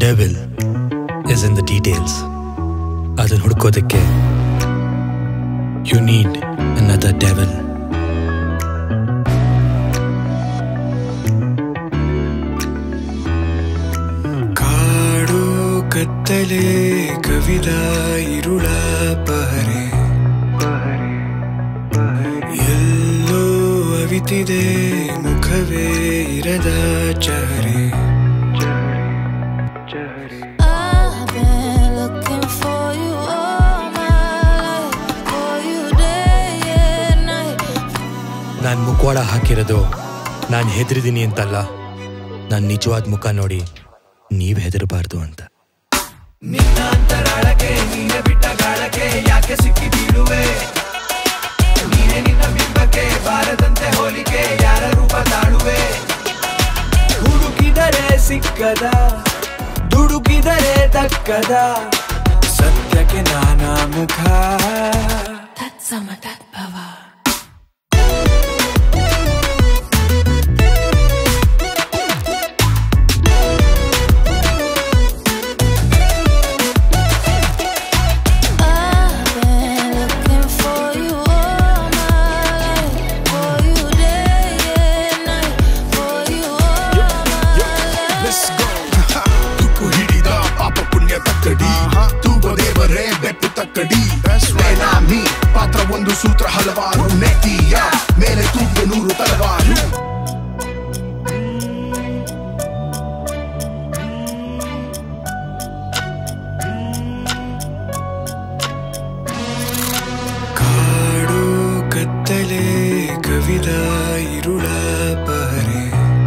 Devil is in the details ಅದನ್ನು ಹುಡ್ಕೋದಕ್ಕೆ you need another devil ಕಾಡು ಕತ್ತಲೆ ಕವಿದ ಇರುಳ ಪಹರೆ ಎಲ್ಲೋ ಅವಿತಿದೆ ಮುಖವೇ ಇರದ ಚಹರೆ I've been looking for you all my life, for you day and night. ನಾನು ಮುಖವಾಡ ಹಾಕಿರೋದು ನಾನು ಹೆದರಿದ್ದೀನಿ ಅಂತಲ್ಲ ನಾನು ನಿಜವಾದ ಮುಖ ನೋಡಿ ನೀವು ಹೆದರಬಾರ್ದು ಅಂತ ಹುಡುಕಿದರೆ ಸಿಕ್ಕದ ದುಡುಕಿದರೆ ತಕ್ಕದ ಸತ್ಯಕ್ಕೆ ನಾನಾ ಮುಖ That's summer, that power. I've been looking for you all my life, for you day and night, for you all my life. ತುಕ್ಕು ಹಿಡಿದ ಪಾಪ ಪುಣ್ಯ ತಕ್ಕಡಿ ತೂಗೋ ದೇವರೇ ಬೆಪ್ಪು ತಕ್ಕಡಿ ನಾಮಿ ಪಾತ್ರ ಒಂದು ಸೂತ್ರ ಹಲವಾರು ನೆತ್ತಿಯ ಮೇಲೆ ತೂಗು ನೂರು ತಲವಾರು ಕಾಡು ಕತ್ತಲೆ ಕವಿದ ಇರುಳ ಪಹರೆ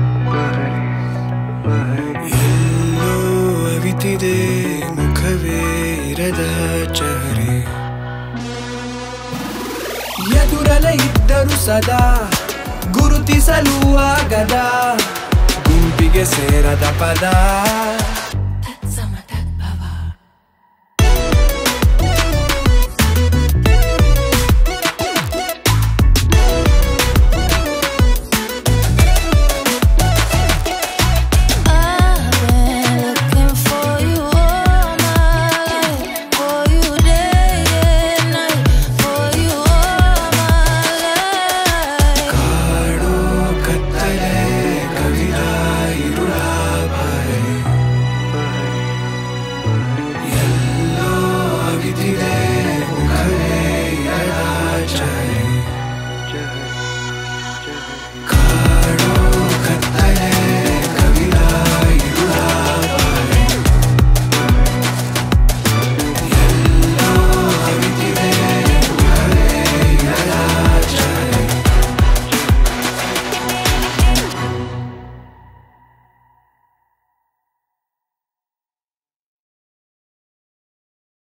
ಎಲ್ಲೋ ಅವಿತಿದೆ ಮುಖವೇ ಇರದ ಚಹರೆ ಎದುರಲೆ ಇದ್ದರು ಸದಾ ಗುರುತಿಸಲು ಆಗದ ಗುಂಪಿಗೆ ಸೇರದ ಪದ